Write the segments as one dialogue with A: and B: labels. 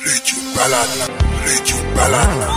A: راديو بلد راديو بلد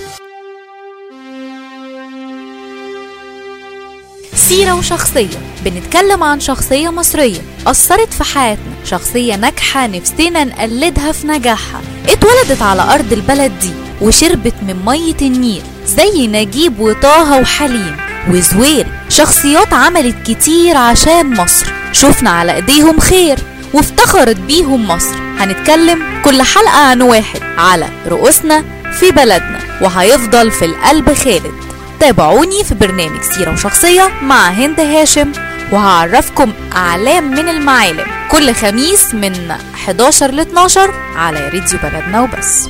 B: سيرة وشخصية بنتكلم عن شخصية مصرية أثرت في حياتنا شخصية ناجحة نفسنا نقلدها في نجاحها اتولدت على أرض البلد دي وشربت من مية النيل زي نجيب وطه وحليم وزويل شخصيات عملت كتير عشان مصر شفنا على ايديهم خير وافتخرت بيهم مصر هنتكلم كل حلقة عن واحد على رؤوسنا في بلدنا وهيفضل في القلب خالد تابعوني في برنامج سيرة وشخصية مع هند هاشم وهعرفكم أعلام من المعالم كل خميس من 11 ل 12 على راديو بلدنا وبس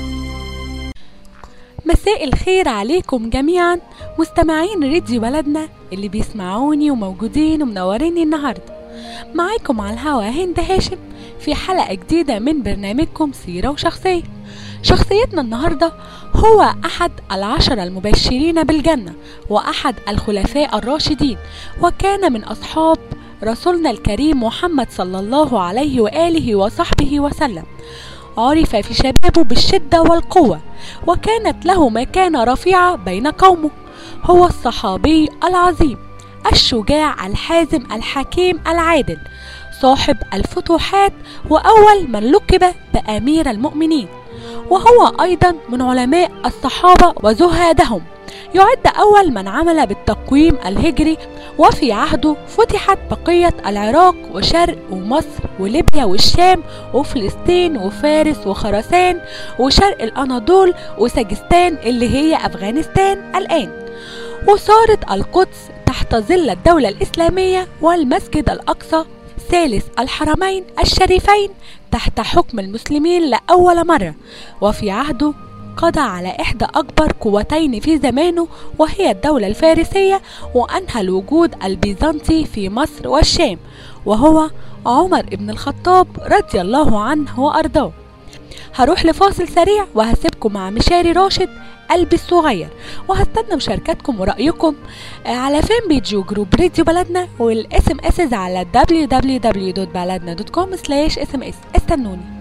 C: مساء الخير عليكم جميعا مستمعين راديو بلدنا اللي بيسمعوني وموجودين ومنوريني النهارده معاكم على الهوا هند هاشم في حلقة جديدة من برنامجكم سيرة وشخصية شخصيتنا النهاردة هو أحد العشرة المبشرين بالجنة وأحد الخلفاء الراشدين وكان من أصحاب رسولنا الكريم محمد صلى الله عليه وآله وصحبه وسلم عرف في شبابه بالشدة والقوة وكانت له مكانة رفيعة بين قومه هو الصحابي العظيم الشجاع الحازم الحكيم العادل صاحب الفتوحات وأول من لقب بأمير المؤمنين وهو أيضا من علماء الصحابة وزهادهم يعد أول من عمل بالتقويم الهجري وفي عهده فتحت بقية العراق وشرق ومصر وليبيا والشام وفلسطين وفارس وخراسان وشرق الأناضول وسجستان اللي هي أفغانستان الآن وصارت القدس تحت ظل الدولة الإسلامية والمسجد الأقصى ثالث الحرمين الشريفين تحت حكم المسلمين لأول مرة وفي عهده قضى على إحدى أكبر قوتين في زمانه وهي الدولة الفارسية وأنهى الوجود البيزنطي في مصر والشام وهو عمر بن الخطاب رضي الله عنه وأرضاه هروح لفاصل سريع وهسيبكم مع مشاري راشد قلبي الصغير وهستنى مشاركاتكم ورأيكم على فين بيج وجروب راديو بلدنا والاس ام اس على www.baladna.com سلاش اس ام اس استنوني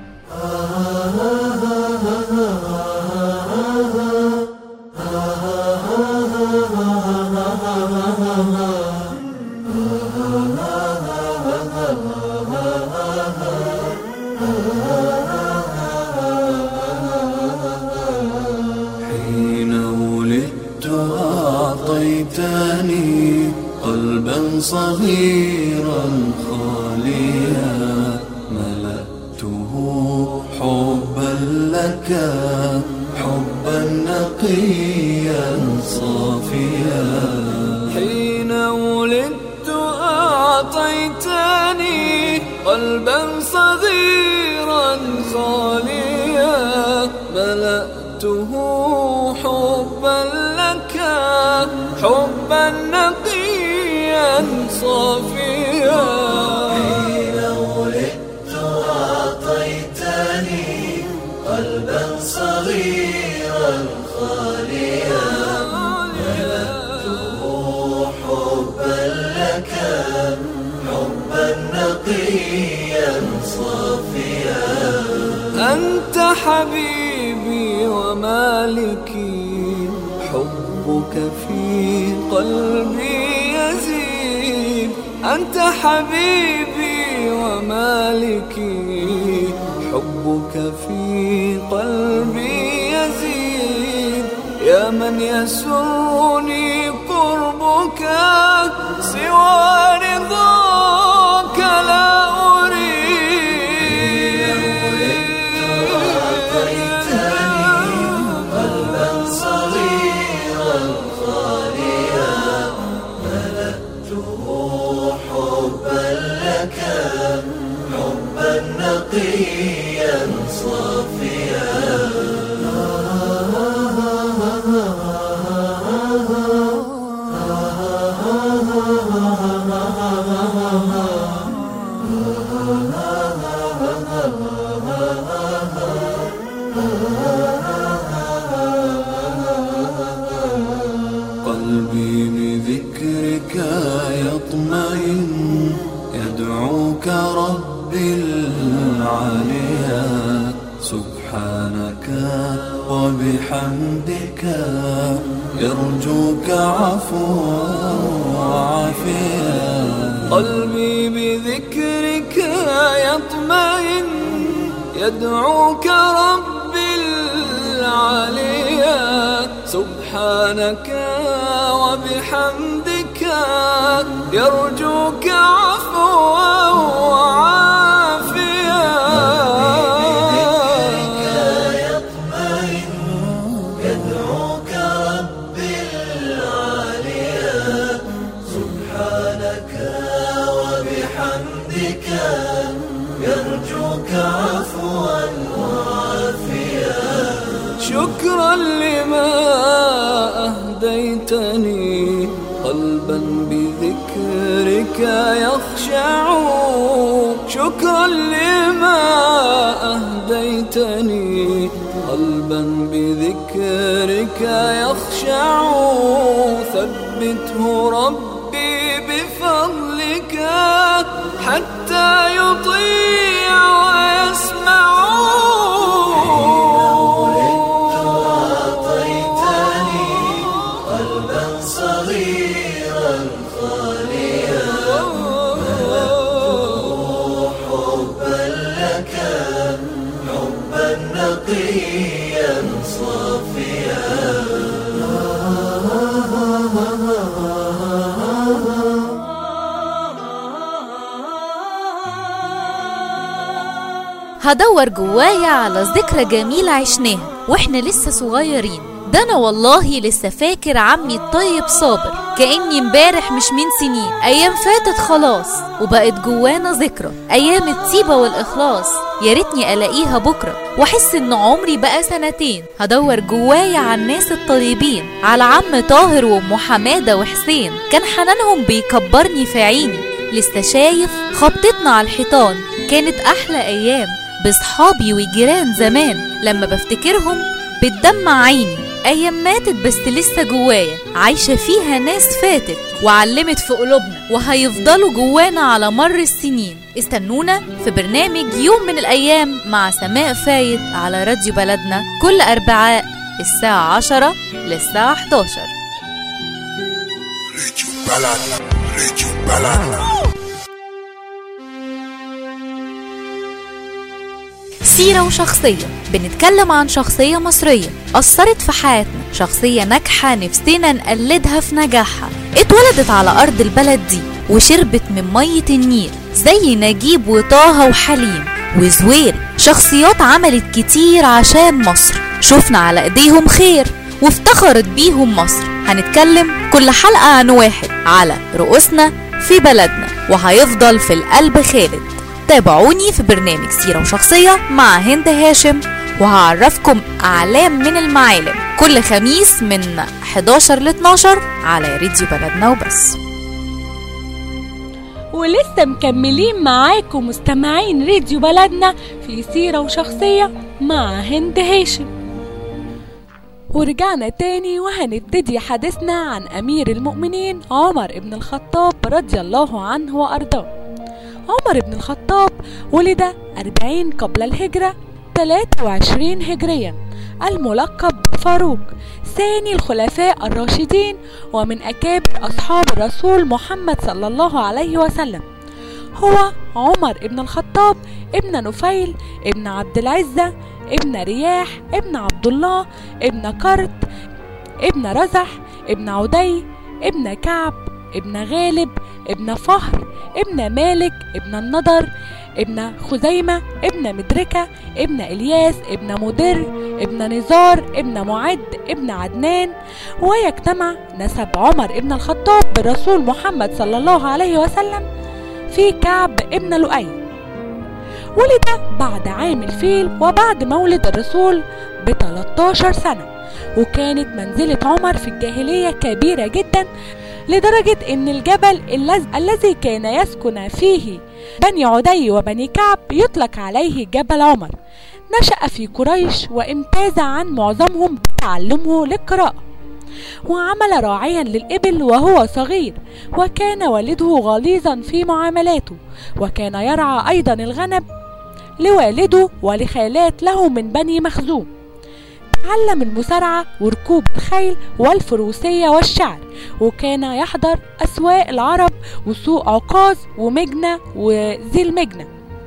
D: حين ولدت أعطيتني قلبا صغيرا خاليا ملأته حبا لك حبا نقيا صافيا حين ولدت أعطيتني قلبا صغيرا خاليا ملأته حبا لك حبا نقيا صافيا حين ولدت أعطيتني قلبا صغيرا خاليا ملأته حبا لك حبا نقيا صافيا أنت حبيبي ومالكي حبك في قلبي يزيد أنت حبيبي ومالكي حبك في قلبي يزيد يا من يسرني قربك سوى رضاك لا أريد قلبا صغيرا خاليا ملأته حبا لك حبا نقيا صافيا قلبي بذكرك يطمئن يدعوك ربي العليا سبحان سبحانك وبحمدك يرجوك عفوا وعافيا قلبي بذكرك يطمئن يدعوك ربي العليا سبحانك وبحمدك يرجوك عفوا وعافيا
A: يدعوك ربي العليا سبحانك وبحمدك يرجوك عفوا وعافيا
D: شكرا لما أهديتني قلبا بذكرك يخشع شكرا لما أهديتني قلبا بذكرك يخشع ثبته ربي بفضلك حتى يطيع ويسمع
A: أعطيتني قلبا صغيرا خاليا حبا لك حبا نقيا صافيا
B: هدور جوايا على ذكرى جميلة عشناها واحنا لسه صغيرين ده انا والله لسه فاكر عمي الطيب صابر كاني امبارح مش من سنين ايام فاتت خلاص وبقت جوانا ذكرى ايام الطيبه والاخلاص يا ريتني الاقيها بكره واحس ان عمري بقى سنتين هدور جوايا على الناس الطيبين على عم طاهر وام حماده وحسين كان حنانهم بيكبرني في عيني لسه شايف خبطتنا على الحيطان كانت احلى ايام بصحابي وجيران زمان لما بفتكرهم بتدمع عيني ايام ماتت بس لسه جوايا عايشه فيها ناس فاتت وعلمت في قلوبنا وهيفضلوا جوانا على مر السنين استنونا في برنامج يوم من الايام مع سماء فايد على راديو بلدنا كل اربعاء الساعه 10 للساعه 11
A: راديو بلدنا راديو بلدنا
B: سيرة وشخصية بنتكلم عن شخصية مصرية أثرت في حياتنا شخصية ناجحة نفسنا نقلدها في نجاحها اتولدت على أرض البلد دي وشربت من مية النيل زي نجيب وطه وحليم وزوير شخصيات عملت كتير عشان مصر شفنا على ايديهم خير وافتخرت بيهم مصر هنتكلم كل حلقة عن واحد على رؤوسنا في بلدنا وهيفضل في القلب خالد تابعوني في برنامج سيرة وشخصية مع هند هاشم وهعرفكم أعلام من المعالم كل خميس من 11 ل 12 على راديو بلدنا وبس
C: ولسه مكملين معاكم مستمعين راديو بلدنا في سيرة وشخصية مع هند هاشم ورجعنا تاني وهنبتدي حديثنا عن أمير المؤمنين عمر بن الخطاب رضي الله عنه وأرضاه عمر بن الخطاب ولد 40 قبل الهجرة 23 هجريا الملقب فاروق ثاني الخلفاء الراشدين ومن أكابر أصحاب الرسول محمد صلى الله عليه وسلم هو عمر ابن الخطاب ابن نفيل ابن عبد العزة ابن رياح ابن عبد الله ابن كرت ابن رزح ابن عدي ابن كعب ابن غالب ابن فهر ابن مالك ابن النضر ابن خزيمة ابن مدركة ابن إلياس ابن مدر ابن نزار ابن معد ابن عدنان ويجتمع نسب عمر ابن الخطاب بالرسول محمد صلى الله عليه وسلم في كعب ابن لؤي ولد بعد عام الفيل وبعد مولد الرسول ب 13 سنة وكانت منزلة عمر في الجاهلية كبيرة جدا لدرجة ان الجبل الذ- الذي كان يسكن فيه بني عدي وبني كعب يطلق عليه جبل عمر نشأ في قريش وامتاز عن معظمهم بتعلمه للقراءة وعمل راعيا للإبل وهو صغير وكان والده غليظا في معاملاته وكان يرعى أيضا الغنم لوالده ولخالات له من بني مخزوم تعلم المسارعة وركوب الخيل والفروسية والشعر وكان يحضر أسواق العرب وسوق عكاظ ومجنة وذي المجنة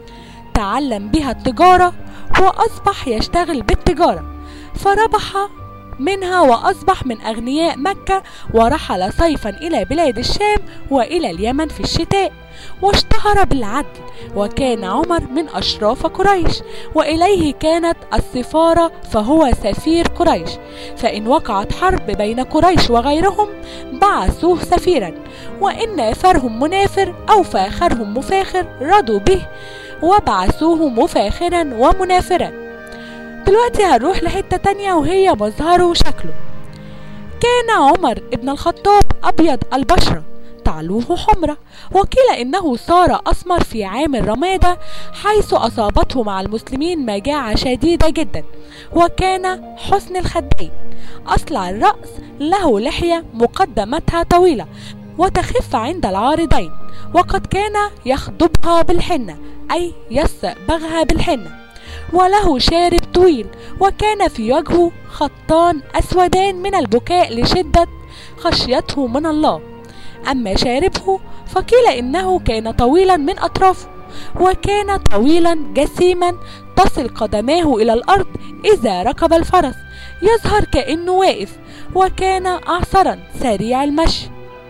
C: تعلم بها التجارة وأصبح يشتغل بالتجارة فربح منها وأصبح من أغنياء مكة ورحل صيفا إلى بلاد الشام وإلى اليمن في الشتاء واشتهر بالعدل وكان عمر من أشراف قريش وإليه كانت السفارة فهو سفير قريش فإن وقعت حرب بين قريش وغيرهم بعثوه سفيرا وإن نافرهم منافر أو فاخرهم مفاخر رضوا به وبعثوه مفاخرا ومنافرا دلوقتي هنروح لحتة تانية وهي مظهره وشكله كان عمر ابن الخطاب أبيض البشرة تعلوه حمرة وقيل إنه صار أسمر في عام الرمادة حيث أصابته مع المسلمين مجاعة شديدة جدا وكان حسن الخدين أصلع الرأس له لحية مقدمتها طويلة وتخف عند العارضين وقد كان يخضبها بالحنة أي يصبغها بالحنة وله شارب طويل وكان في وجهه خطان أسودان من البكاء لشدة خشيته من الله أما شاربه فقيل إنه كان طويلا من أطرافه وكان طويلا جسيما تصل قدماه إلى الأرض إذا ركب الفرس يظهر كأنه واقف وكان أعصرا سريع المشي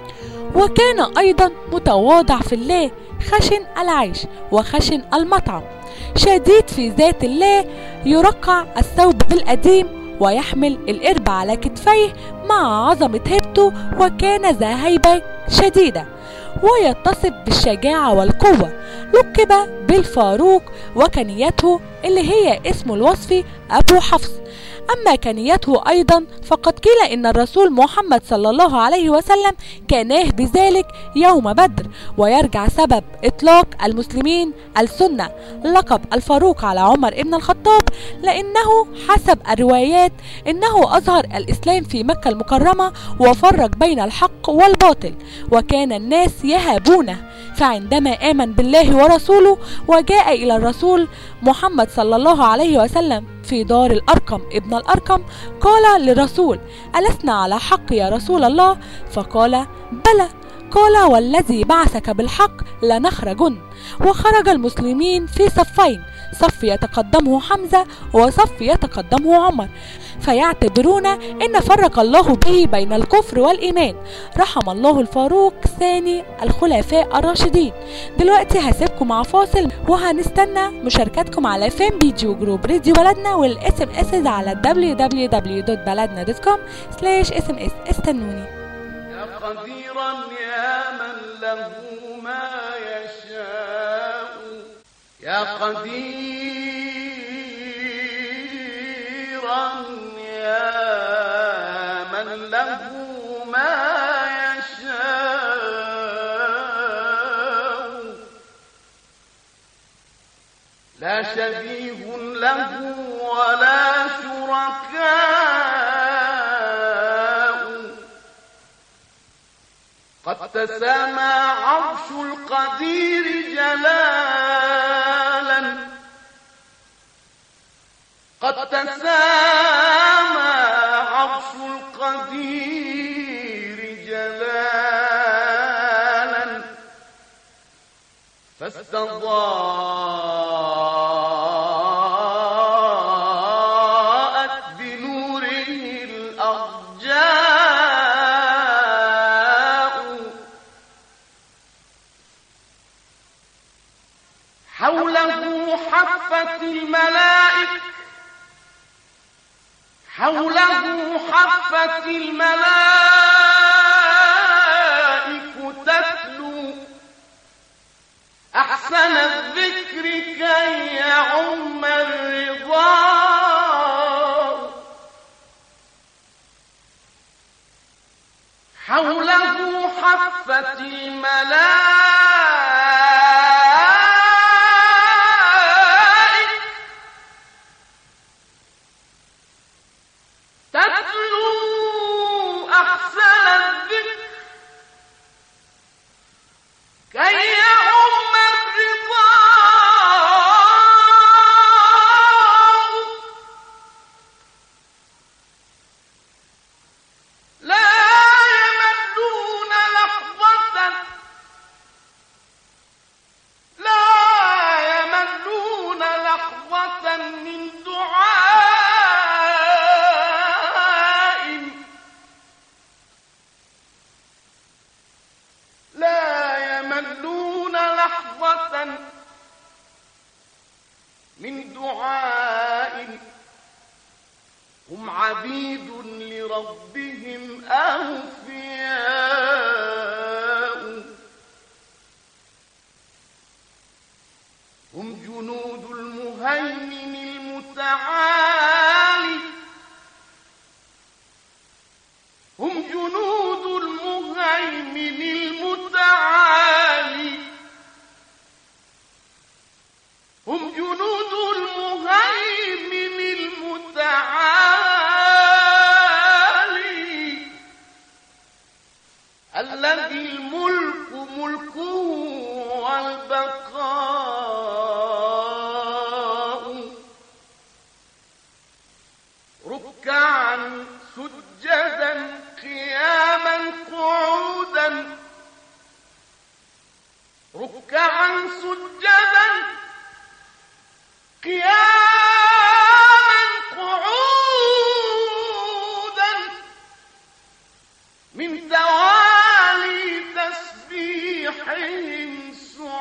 C: وكان أيضا متواضع في الله خشن العيش وخشن المطعم شديد في ذات الله يرقع الثوب بالقديم ويحمل القرب على كتفيه مع عظمة هيبته وكان ذا هيبة شديدة ويتصف بالشجاعة والقوة لقب بالفاروق وكنيته اللي هي اسمه الوصفي أبو حفص أما كنيته أيضا فقد قيل إن الرسول محمد صلى الله عليه وسلم كاناه بذلك يوم بدر ويرجع سبب إطلاق المسلمين السنة لقب الفاروق على عمر ابن الخطاب لأنه حسب الروايات إنه أظهر الإسلام في مكة المكرمة وفرق بين الحق والباطل وكان الناس يهابونه فعندما آمن بالله ورسوله وجاء إلى الرسول محمد صلى الله عليه وسلم في دار الأرقم ابن الأرقم قال للرسول ألسنا على حق يا رسول الله فقال بلى قال والذي بعثك بالحق لنخرجن وخرج المسلمين في صفين صف يتقدمه حمزة وصف يتقدمه عمر فيعتبرون ان فرق الله به بين الكفر والايمان رحم الله الفاروق ثاني الخلفاء الراشدين دلوقتي هسيبكم مع فاصل وهنستنى مشاركاتكم على فان بيجي وجروب راديو بلدنا والاس ام اس على www.baladna.com سلاش اس ام اس استنوني
D: يا قديرا يا من له ما يشاء يا قديرا يا من له ما يشاء لا شبيه له ولا شركاء قد تسامى عرش القدير جلالا قد تسامى عرش القدير جلالا فاستضاءت بنوره الأرجاء حوله حفت الملائكة حوله حفت الملائكة تتلو أحسن الذكر كي يعم الرضا حوله حفت الملائكة تتلو أحسن الذكر كي يعم الرضا هم عبيد لربهم أوفياء هم جنود المهيمن المتعالي هم جنود المهيمن المتعالي هم جنود المهيمن المتعالي الذي الملك ملكه والبقاء ركعا سجدا قياما قعودا ركعا سجدا قياما قعودا من توالي تسبيحهم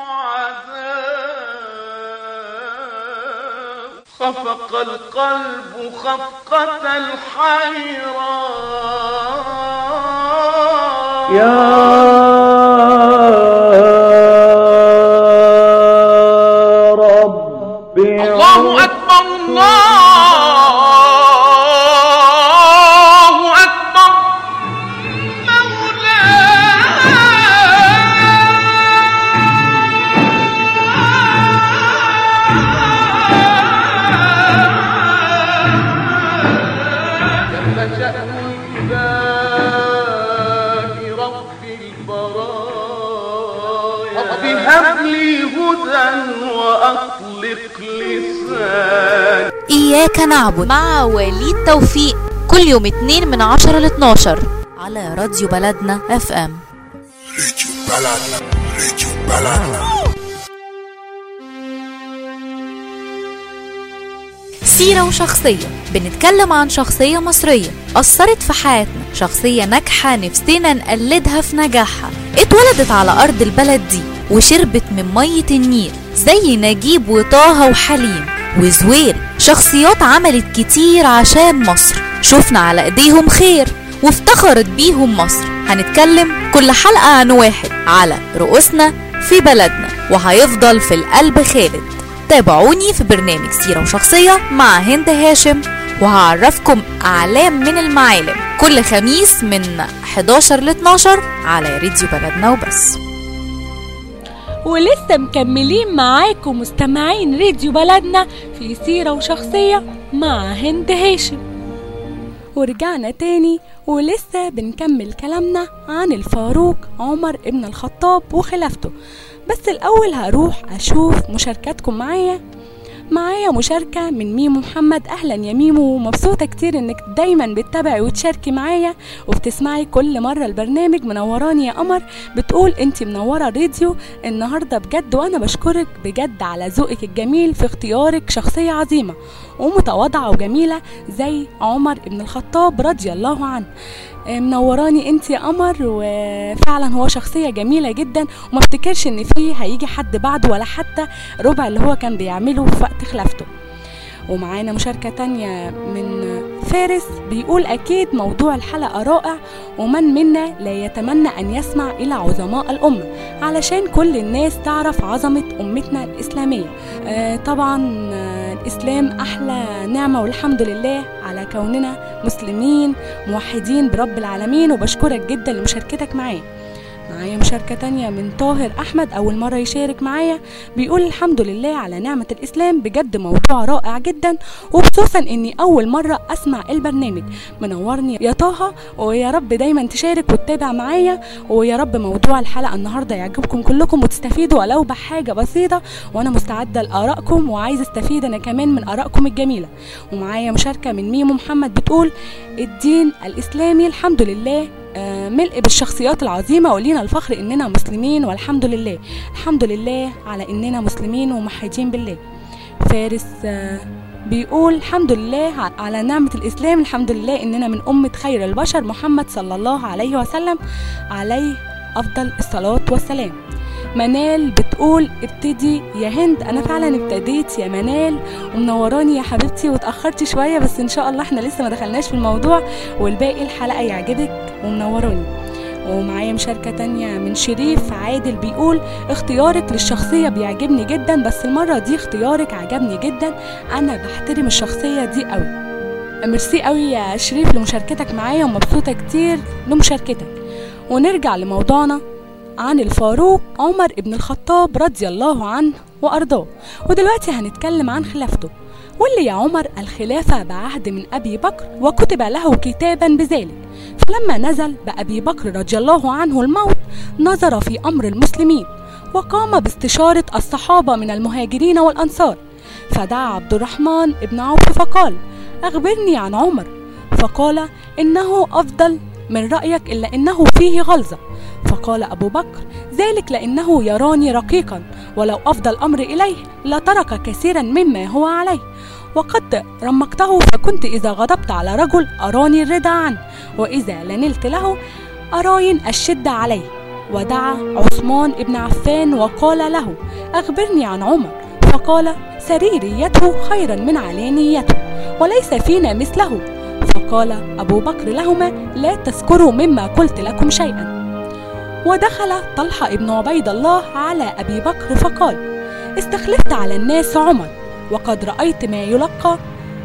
D: سعداء خفق القلب خفقة الحيران
E: يا رب
D: الله أكبر الله أكبر مولاي جل شأن الإله رب البرايا رب هب لي هدى وأطلق لساني
B: إياك نعبد مع وليد توفيق كل يوم اتنين من عشرة ل 12 على راديو بلدنا اف ام
A: راديو بلدنا راديو بلدنا
B: سيرة وشخصية بنتكلم عن شخصية مصرية أثرت في حياتنا شخصية ناجحة نفسنا نقلدها في نجاحها اتولدت على أرض البلد دي وشربت من مية النيل زي نجيب وطه وحليم وزويل شخصيات عملت كتير عشان مصر شفنا على ايديهم خير وافتخرت بيهم مصر هنتكلم كل حلقة عن واحد على رؤوسنا في بلدنا وهيفضل في القلب خالد تابعوني في برنامج سيرة وشخصية مع هند هاشم وهعرفكم أعلام من المعالم كل خميس من 11 ل 12 على راديو بلدنا وبس
C: ولسه مكملين معاكم مستمعين راديو بلدنا في سيرة وشخصية مع هند هاشم ورجعنا تاني ولسه بنكمل كلامنا عن الفاروق عمر ابن الخطاب وخلافته بس الأول هروح أشوف مشاركاتكم معايا معايا مشاركة من ميمو محمد أهلا يا ميمو مبسوطة كتير إنك دايما بتتابعي وتشاركي معايا وبتسمعي كل مرة البرنامج منوراني يا قمر بتقول انت منورة الراديو النهاردة بجد وأنا بشكرك بجد على ذوقك الجميل في اختيارك شخصية عظيمة ومتواضعة وجميلة زي عمر بن الخطاب رضي الله عنه آه، منوراني انت يا قمر وفعلا هو شخصية جميلة جدا وما افتكرش ان فيه هيجي حد بعده ولا حتى ربع اللي هو كان بيعمله في وقت خلافته ومعانا مشاركة تانية من فارس بيقول أكيد موضوع الحلقة رائع ومن منا لا يتمنى أن يسمع إلى عظماء الأمة علشان كل الناس تعرف عظمة أمتنا الإسلامية آه طبعا آه الإسلام أحلى نعمة والحمد لله على كوننا مسلمين موحدين برب العالمين وبشكرك جدا لمشاركتك معايا معايا مشاركة تانية من طاهر أحمد أول مرة يشارك معايا بيقول الحمد لله على نعمة الإسلام بجد موضوع رائع جدا وخصوصا إني أول مرة أسمع البرنامج منورني يا طه ويا رب دايما تشارك وتتابع معايا ويا رب موضوع الحلقة النهاردة يعجبكم كلكم وتستفيدوا ولو بحاجة بسيطة وأنا مستعدة لآرائكم وعايزة استفيد أنا كمان من آرائكم الجميلة ومعايا مشاركة من ميمو محمد بتقول الدين الإسلامي الحمد لله آه، ملء بالشخصيات العظيمة ولينا الفخر إننا مسلمين والحمد لله الحمد لله على إننا مسلمين وموحدين بالله فارس آه، بيقول الحمد لله ع- على نعمة الإسلام الحمد لله إننا من أمة خير البشر محمد صلى الله عليه وسلم عليه أفضل الصلاة والسلام منال بتقول ابتدي يا هند انا فعلا ابتديت يا منال ومنوراني يا حبيبتي واتاخرتي شويه بس ان شاء الله احنا لسه ما دخلناش في الموضوع والباقي الحلقه يعجبك ومنوراني ومعايا مشاركة تانية من شريف عادل بيقول اختيارك للشخصية بيعجبني جدا بس المرة دي اختيارك عجبني جدا أنا بحترم الشخصية دي قوي ميرسي قوي يا شريف لمشاركتك معايا ومبسوطة كتير لمشاركتك ونرجع لموضوعنا عن الفاروق عمر ابن الخطاب رضي الله عنه وأرضاه ودلوقتي هنتكلم عن خلافته واللي يا عمر الخلافة بعهد من أبي بكر وكتب له كتابا بذلك فلما نزل بأبي بكر رضي الله عنه الموت نظر في أمر المسلمين وقام باستشارة الصحابة من المهاجرين والأنصار فدعا عبد الرحمن بن عوف فقال أخبرني عن عمر فقال إنه أفضل من رأيك إلا إنه فيه غلظة فقال أبو بكر ذلك لأنه يراني رقيقا ولو أفضى الأمر إليه لترك كثيرا مما هو عليه وقد رمقته فكنت إذا غضبت على رجل أراني الرضا عنه وإذا لنلت له أراين الشدة عليه ودعا عثمان بن عفان وقال له أخبرني عن عمر فقال سريريته خيرا من علانيته وليس فينا مثله فقال أبو بكر لهما لا تذكروا مما قلت لكم شيئا ودخل طلحة ابن عبيد الله على أبي بكر فقال استخلفت على الناس عمر وقد رأيت ما يلقى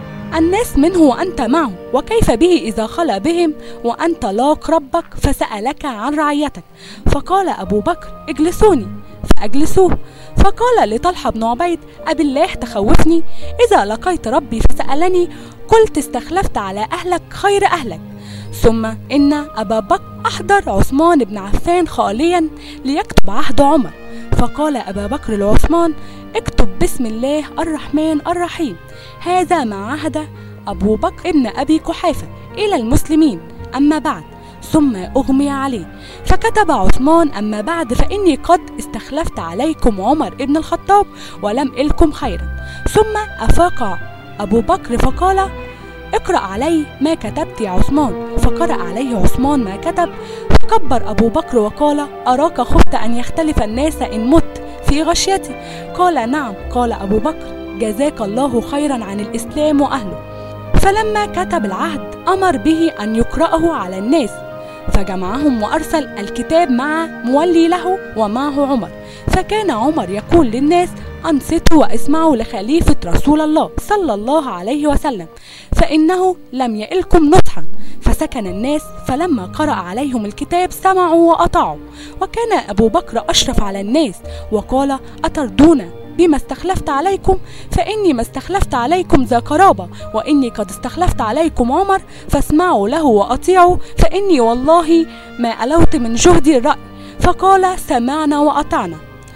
C: الناس منه وأنت معه وكيف به إذا خلا بهم وأنت لاق ربك فسألك عن رعيتك فقال أبو بكر اجلسوني فأجلسوه فقال لطلحة بن عبيد أبي الله تخوفني إذا لقيت ربي فسألني قلت استخلفت على أهلك خير أهلك ثم إن أبا بكر أحضر عثمان بن عفان خاليا ليكتب عهد عمر فقال أبا بكر لعثمان اكتب بسم الله الرحمن الرحيم هذا ما عهد أبو بكر ابن أبي قحافة إلى المسلمين أما بعد ثم أغمي عليه فكتب عثمان أما بعد فإني قد استخلفت عليكم عمر ابن الخطاب ولم إلكم خيرا ثم أفاق أبو بكر فقال اقرأ علي ما كتبت يا عثمان فقرأ عليه عثمان ما كتب فكبر أبو بكر وقال أراك خفت أن يختلف الناس إن مت في غشيتي قال نعم قال أبو بكر جزاك الله خيرا عن الإسلام وأهله فلما كتب العهد أمر به أن يقرأه على الناس فجمعهم وأرسل الكتاب مع مولي له ومعه عمر فكان عمر يقول للناس أنصتوا واسمعوا لخليفة رسول الله صلى الله عليه وسلم فإنه لم يئلكم نصحا فسكن الناس فلما قرأ عليهم الكتاب سمعوا وأطاعوا وكان أبو بكر أشرف على الناس وقال أترضون بما استخلفت عليكم فإني ما استخلفت عليكم ذا قرابة وإني قد استخلفت عليكم عمر فاسمعوا له وأطيعوا فإني والله ما ألوت من جهدي الرأي فقال سمعنا وأطعنا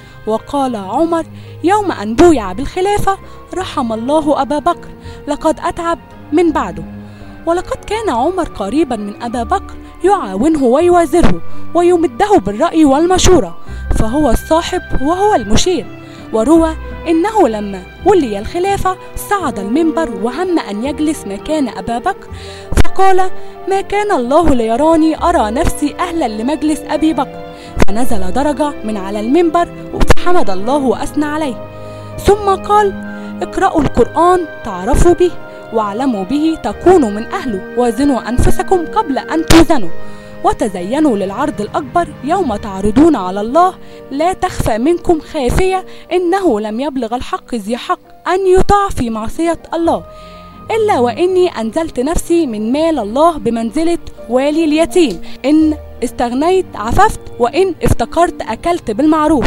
C: وقال عمر يوم أن بويع بالخلافة رحم الله أبا بكر لقد أتعب من بعده ولقد كان عمر قريبا من أبا بكر يعاونه ويوازره ويمده بالرأي والمشورة فهو الصاحب وهو المشير وروى إنه لما ولي الخلافة صعد المنبر وهم أن يجلس مكان أبا بكر فقال ما كان الله ليراني أرى نفسي أهلا لمجلس أبي بكر فنزل درجة من على المنبر فحمد الله وأثنى عليه ثم قال اقرأوا القرآن تعرفوا به واعلموا به تكونوا من أهله وزنوا أنفسكم قبل أن توزنوا وتزينوا للعرض الأكبر يوم تعرضون على الله لا تخفى منكم خافية إنه لم يبلغ الحق ذي حق أن يطاع في معصية الله إلا وإني أنزلت نفسي من مال الله بمنزلة والي اليتيم إن استغنيت عففت وإن افتقرت أكلت بالمعروف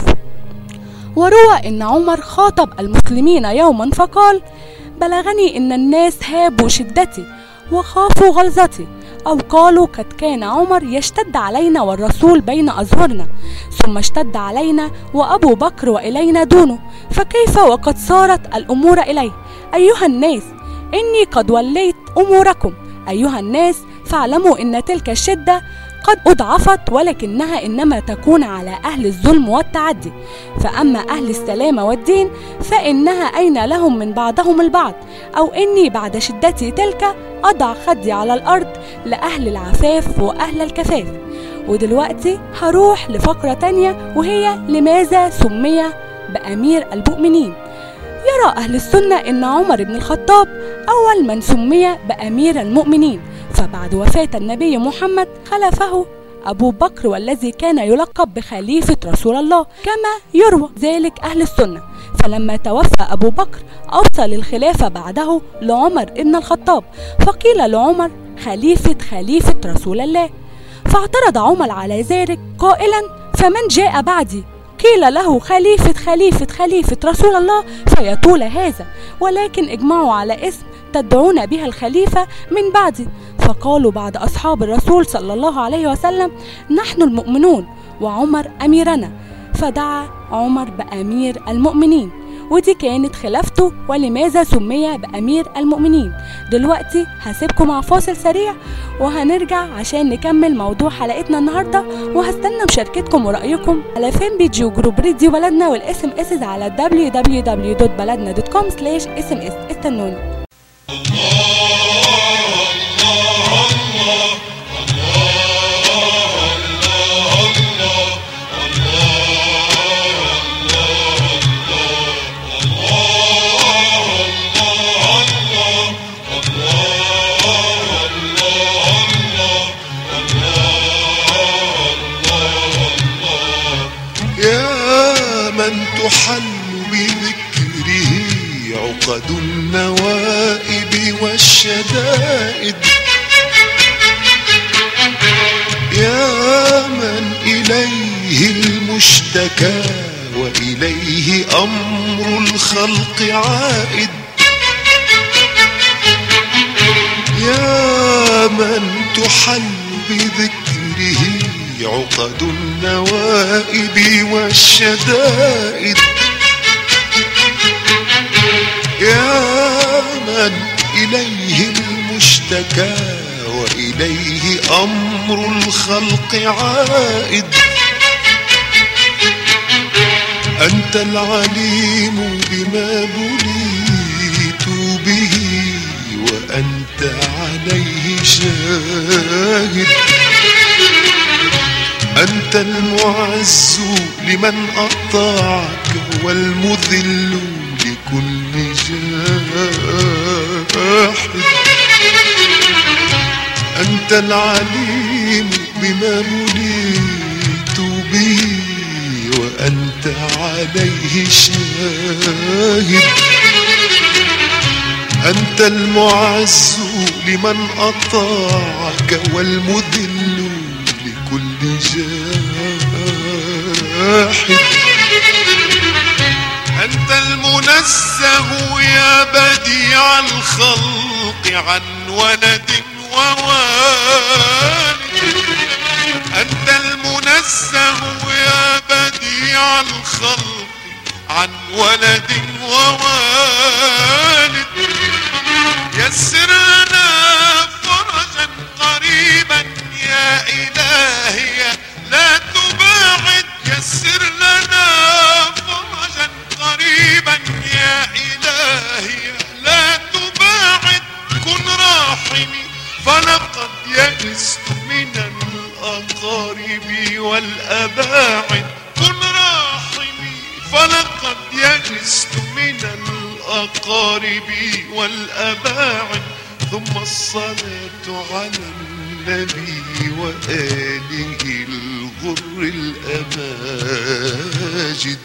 C: وروى إن عمر خاطب المسلمين يوما فقال بلغني إن الناس هابوا شدتي وخافوا غلظتي أو قالوا قد كان عمر يشتد علينا والرسول بين أظهرنا ثم اشتد علينا وأبو بكر وإلينا دونه فكيف وقد صارت الأمور إليه أيها الناس إني قد وليت أموركم أيها الناس فاعلموا إن تلك الشدة قد أضعفت ولكنها إنما تكون على أهل الظلم والتعدي فأما أهل السلامة والدين فإنها أين لهم من بعضهم البعض أو إني بعد شدتي تلك أضع خدي على الأرض لأهل العفاف وأهل الكفاف ودلوقتي هروح لفقرة تانية وهي لماذا سمي بأمير المؤمنين يرى أهل السنة أن عمر بن الخطاب أول من سمي بأمير المؤمنين فبعد وفاة النبي محمد خلفه أبو بكر والذي كان يلقب بخليفة رسول الله كما يروى ذلك أهل السنة فلما توفى أبو بكر أوصى للخلافة بعده لعمر بن الخطاب فقيل لعمر خليفة خليفة رسول الله فاعترض عمر على ذلك قائلا فمن جاء بعدي قيل له خليفة خليفة خليفة رسول الله فيطول هذا ولكن اجمعوا على اسم تدعون بها الخليفة من بعدي فقالوا بعد أصحاب الرسول صلى الله عليه وسلم نحن المؤمنون وعمر أميرنا فدعا عمر بأمير المؤمنين ودي كانت خلافته ولماذا سمي بأمير المؤمنين دلوقتي هسيبكم مع فاصل سريع وهنرجع عشان نكمل موضوع حلقتنا النهاردة وهستنى مشاركتكم ورأيكم على فين بيجي وجروب راديو بلدنا والاس ام اس على www.baladna.com sms استنوني
A: يا من تحل بذكره عقد النوائب والشدائد يا من إليه المشتكى وإليه أمر الخلق عائد يا من تحل بذكره عقد النوائب والشدائد يا من إليه المشتكى وإليه أمر الخلق عائد أنت العليم بما بليت به وأنت عليه شاهد أنت المعز لمن أطاعك والمذل لكل جاحد أنت العليم بما بليت به وأنت عليه شاهد أنت المعز لمن أطاعك والمذل لكل جاحد أنت المنزه يا بديع الخلق عن ولد ووالد أنت المنزه يا بديع الخلق عن ولد ووالد يسر لنا فرجا قريبا يا إلهي لا تباعد يسر لنا فرجا قريبا يا إلهي لا تباعد كن راحمي فلقد يئست من الأقارب والأباعد كن راحمي فلقد يئست من الأقارب والأباعد ثم الصلاة على النبي وآله الغر الأماجد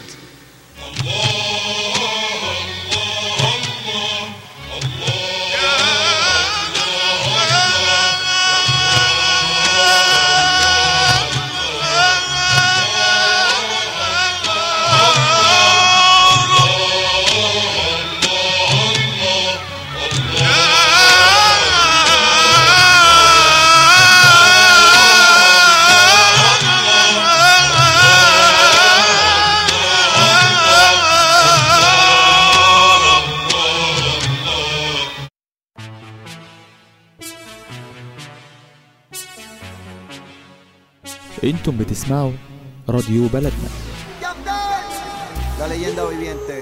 F: انتم بتسمعوا راديو بلدنا
G: La leyenda viviente.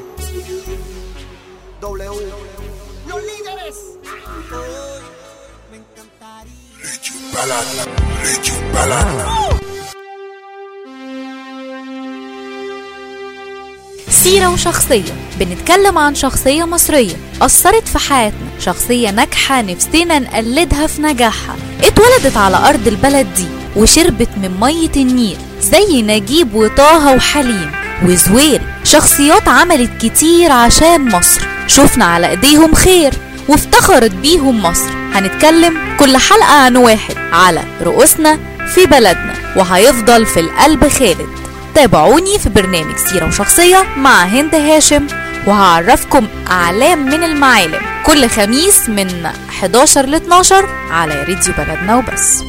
G: W. Los líderes.
A: Radio Balad. Radio Balad.
B: سيرة وشخصية بنتكلم عن شخصية مصرية أثرت في حياتنا شخصية ناجحة نفسنا نقلدها في نجاحها اتولدت على أرض البلد دي وشربت من مية النيل زي نجيب وطه وحليم وزويل شخصيات عملت كتير عشان مصر شفنا على ايديهم خير وافتخرت بيهم مصر هنتكلم كل حلقة عن واحد على رؤوسنا في بلدنا وهيفضل في القلب خالد تابعوني في برنامج سيرة وشخصية مع هند هاشم وهعرفكم أعلام من المعالم كل خميس من 11 ل 12 على راديو بلدنا وبس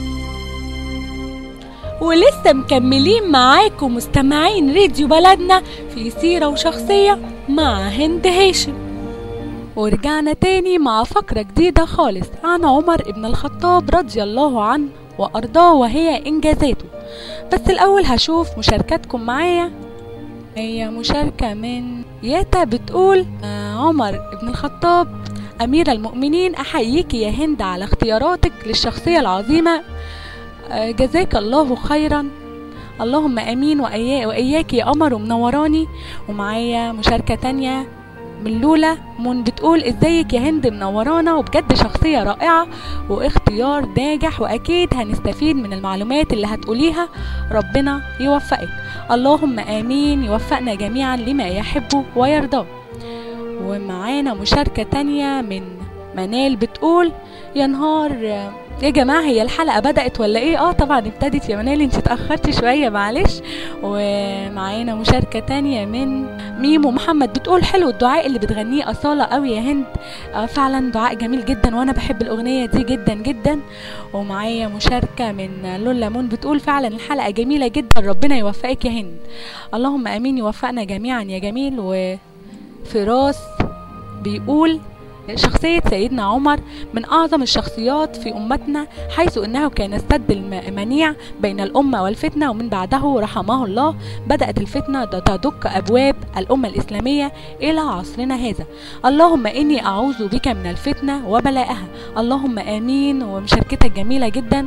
C: ولسه مكملين معاكم مستمعين راديو بلدنا في سيرة وشخصية مع هند هاشم ورجعنا تاني مع فقرة جديدة خالص عن عمر ابن الخطاب رضي الله عنه وأرضاه وهي إنجازاته بس الأول هشوف مشاركاتكم معايا هي مشاركة من ياتا بتقول آه عمر ابن الخطاب أمير المؤمنين أحييك يا هند على اختياراتك للشخصية العظيمة آه جزاك الله خيرا اللهم امين وإيا واياك يا قمر ومنوراني ومعايا مشاركه تانية من لولا من بتقول ازيك يا هند منورانا وبجد شخصيه رائعه واختيار ناجح واكيد هنستفيد من المعلومات اللي هتقوليها ربنا يوفقك اللهم امين يوفقنا جميعا لما يحبه ويرضاه ومعانا مشاركه تانية من منال بتقول يا نهار يا جماعة هي الحلقة بدأت ولا ايه؟ اه طبعا ابتدت يا منال انت اتأخرتي شوية معلش ومعانا مشاركة تانية من ميمو محمد بتقول حلو الدعاء اللي بتغنيه أصالة قوي يا هند آه فعلا دعاء جميل جدا وانا بحب الأغنية دي جدا جدا ومعايا مشاركة من لولا مون بتقول فعلا الحلقة جميلة جدا ربنا يوفقك يا هند اللهم امين يوفقنا جميعا يا جميل وفراس بيقول شخصية سيدنا عمر من أعظم الشخصيات في أمتنا حيث أنه كان السد المنيع بين الأمة والفتنة ومن بعده رحمه الله بدأت الفتنة تدق أبواب الأمة الإسلامية إلى عصرنا هذا اللهم إني أعوذ بك من الفتنة وبلائها اللهم آمين ومشاركتك جميلة جدا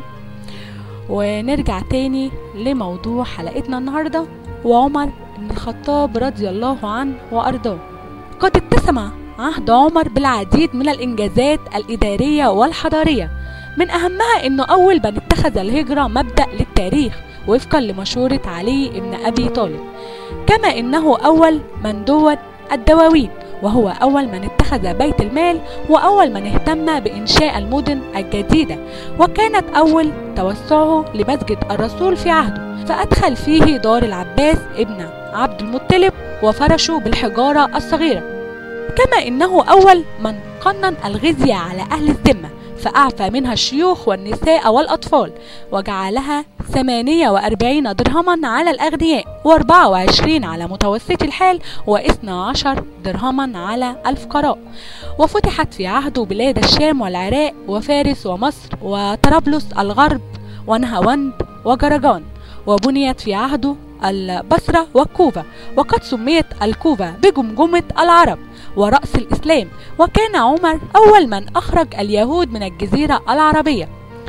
C: ونرجع تاني لموضوع حلقتنا النهاردة وعمر بن الخطاب رضي الله عنه وأرضاه قد اتسم عهد عمر بالعديد من الإنجازات الإدارية والحضارية من أهمها أنه أول من اتخذ الهجرة مبدأ للتاريخ وفقا لمشورة علي بن أبي طالب كما أنه أول من دون الدواوين وهو أول من اتخذ بيت المال وأول من اهتم بإنشاء المدن الجديدة وكانت أول توسعه لمسجد الرسول في عهده فأدخل فيه دار العباس ابن عبد المطلب وفرشه بالحجارة الصغيرة كما إنه أول من قنن الغزية على أهل الذمة فأعفى منها الشيوخ والنساء والأطفال وجعلها 48 درهما على الأغنياء و24 على متوسط الحال و12 درهما على الفقراء وفتحت في عهده بلاد الشام والعراق وفارس ومصر وطرابلس الغرب ونهاوند وجرجان وبنيت في عهده البصرة والكوفة وقد سميت الكوفة بجمجمة العرب ورأس الإسلام وكان عمر أول من أخرج اليهود من الجزيرة العربية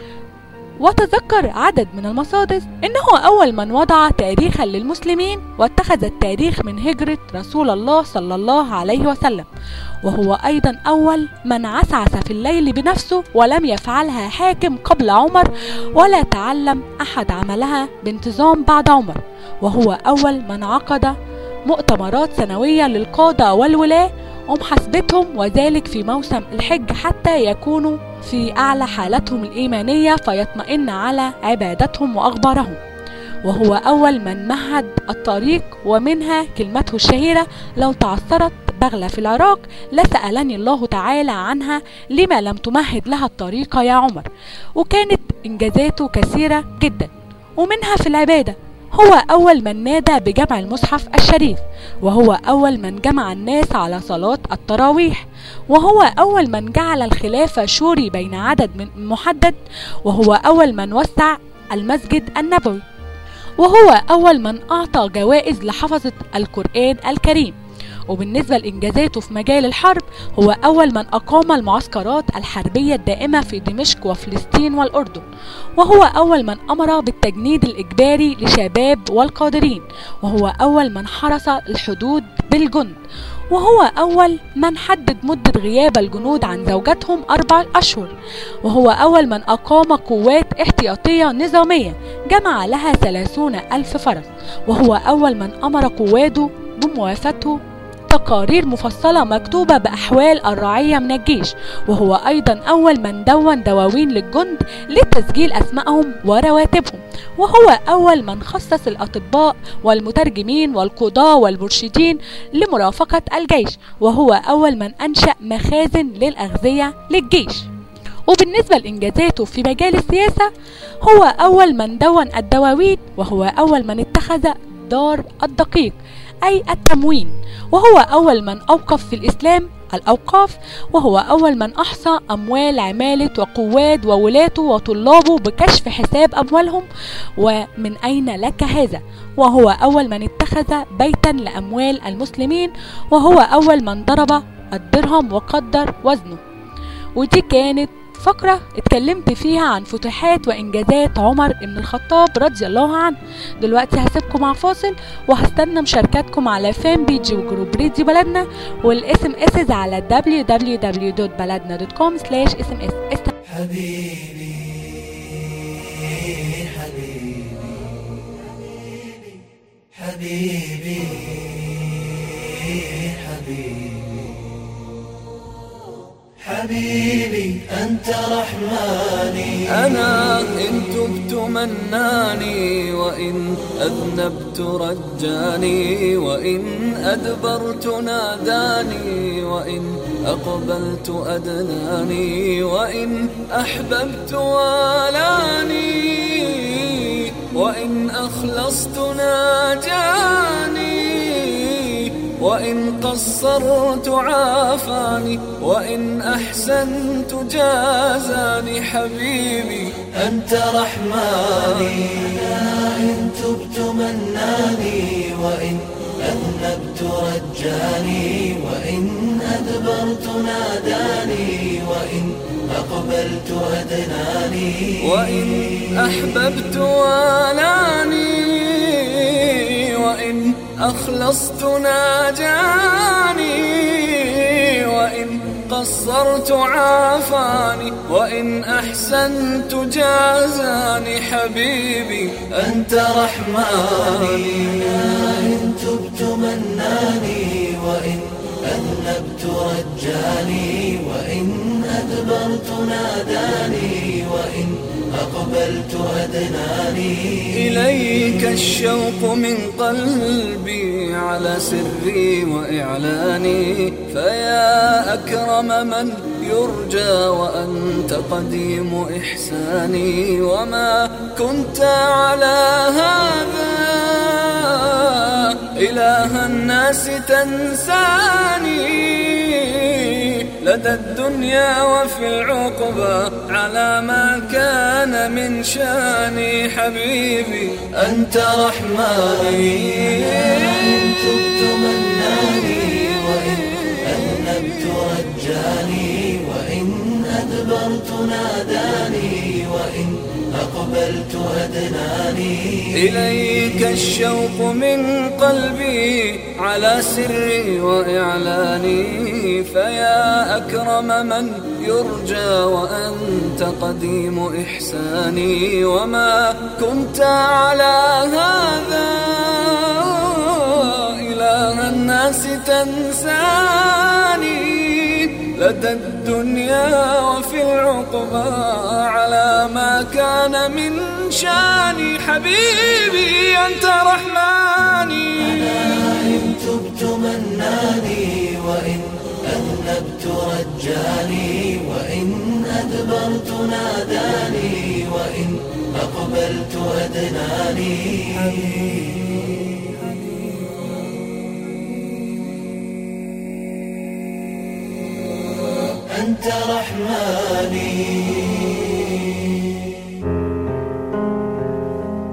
C: وتذكر عدد من المصادر انه اول من وضع تاريخا للمسلمين واتخذ التاريخ من هجرة رسول الله صلى الله عليه وسلم وهو ايضا اول من عسعس في الليل بنفسه ولم يفعلها حاكم قبل عمر ولا تعلم احد عملها بانتظام بعد عمر وهو اول من عقد مؤتمرات سنوية للقادة والولاة ومحاسبتهم وذلك في موسم الحج حتى يكونوا في أعلى حالتهم الإيمانية فيطمئن على عبادتهم وأخبارهم وهو أول من مهد الطريق ومنها كلمته الشهيرة لو تعثرت بغلة في العراق لسألني الله تعالى عنها لما لم تمهد لها الطريق يا عمر وكانت إنجازاته كثيرة جدا ومنها في العبادة هو أول من نادى بجمع المصحف الشريف وهو أول من جمع الناس على صلاة التراويح وهو أول من جعل الخلافة شوري بين عدد من محدد وهو أول من وسع المسجد النبوي وهو أول من أعطى جوائز لحفظة القرآن الكريم وبالنسبة لإنجازاته في مجال الحرب هو أول من أقام المعسكرات الحربية الدائمة في دمشق وفلسطين والأردن وهو أول من أمر بالتجنيد الإجباري لشباب والقادرين وهو أول من حرس الحدود بالجند وهو أول من حدد مدة غياب الجنود عن زوجاتهم أربع أشهر وهو أول من أقام قوات احتياطية نظامية جمع لها ثلاثون ألف فرس وهو أول من أمر قواده بموافاته تقارير مفصلة مكتوبة بأحوال الرعية من الجيش وهو أيضا أول من دون دواوين للجند لتسجيل أسمائهم ورواتبهم وهو أول من خصص الأطباء والمترجمين والقضاة والمرشدين لمرافقة الجيش وهو أول من أنشأ مخازن للأغذية للجيش وبالنسبة لإنجازاته في مجال السياسة هو أول من دون الدواوين وهو أول من اتخذ دار الدقيق أي التموين وهو أول من أوقف في الإسلام الأوقاف وهو أول من أحصى أموال عمالة وقواد وولاته وطلابه بكشف حساب أموالهم ومن أين لك هذا وهو أول من اتخذ بيتا لأموال المسلمين وهو أول من ضرب الدرهم وقدر وزنه ودي كانت فقرة اتكلمت فيها عن فتوحات وإنجازات عمر بن الخطاب رضي الله عنه دلوقتي هسيبكم مع فاصل وهستنى مشاركاتكم على فان بيج وجروب راديو بلدنا والاس ام اس على www.baladna.com sms
H: حبيبي حبيبي حبيبي حبيبي أنت رحماني أنا إن تبت مناني وإن أذنبت رجاني وإن أدبرت ناداني وإن أقبلت أدناني وإن أحببت والاني وإن أخلصت ناجاني وإن قصرت عافاني وإن أحسنت جازاني حبيبي أنت رحماني إن تبت مناني وإن أذنبت رجاني وإن أدبرت ناداني وإن أقبلت أدناني وإن أحببت والاني وإن أخلصت ناجاني وإن قصرت عافاني وإن أحسنت جازاني حبيبي أنت رحماني إن تبت مناني وإن أذنبت رجاني وإن أدبرت ناداني وإن أقبلت أدناني إليك الشوق من قلبي على سري وإعلاني فيا أكرم من يرجى وأنت قديم إحساني وما كنت على هذا إله الناس تنساني لدى الدنيا وفي العقبى على ما كان من شاني حبيبي أنت رحماني إن تبت مناني وإن أذنبت رجاني وإن أدبرت ناداني وإن أقبلت أدناني إليك الشوق من قلبي على سري وإعلاني فيا أكرم من يرجى وأنت قديم إحساني وما كنت على هذا إله الناس تنساني لدى الدنيا وفي العقبى على ما كان من شاني حبيبي أنت رحماني أنا إن تبت مناني وإن أذنبت رجاني وإن أدبرت ناداني وإن أقبلت أدناني أنت رحماني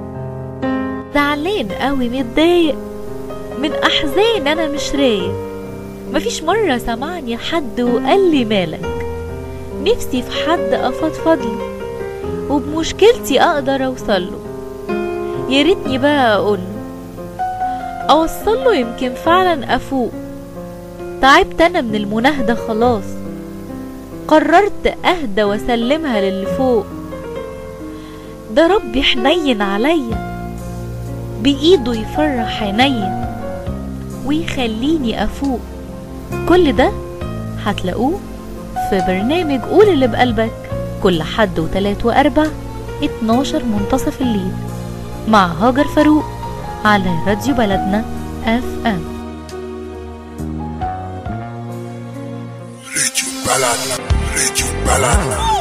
I: زعلان قوي متضايق من احزان انا مش رايق
B: مفيش مرة سمعني حد وقال لي مالك نفسي في حد أفضفضله وبمشكلتي أقدر أوصله يا ريتني بقى أقوله أوصله يمكن فعلا أفوق تعبت أنا من المناهدة خلاص قررت أهدى وأسلمها للي فوق ده ربي حنين عليا بإيده يفرح عينيا ويخليني أفوق كل ده هتلاقوه في برنامج قول اللي بقلبك كل حد وتلات وأربع 12 منتصف الليل مع هاجر فاروق على راديو بلدنا اف ام
I: راديو بلدنا راديو بلدنا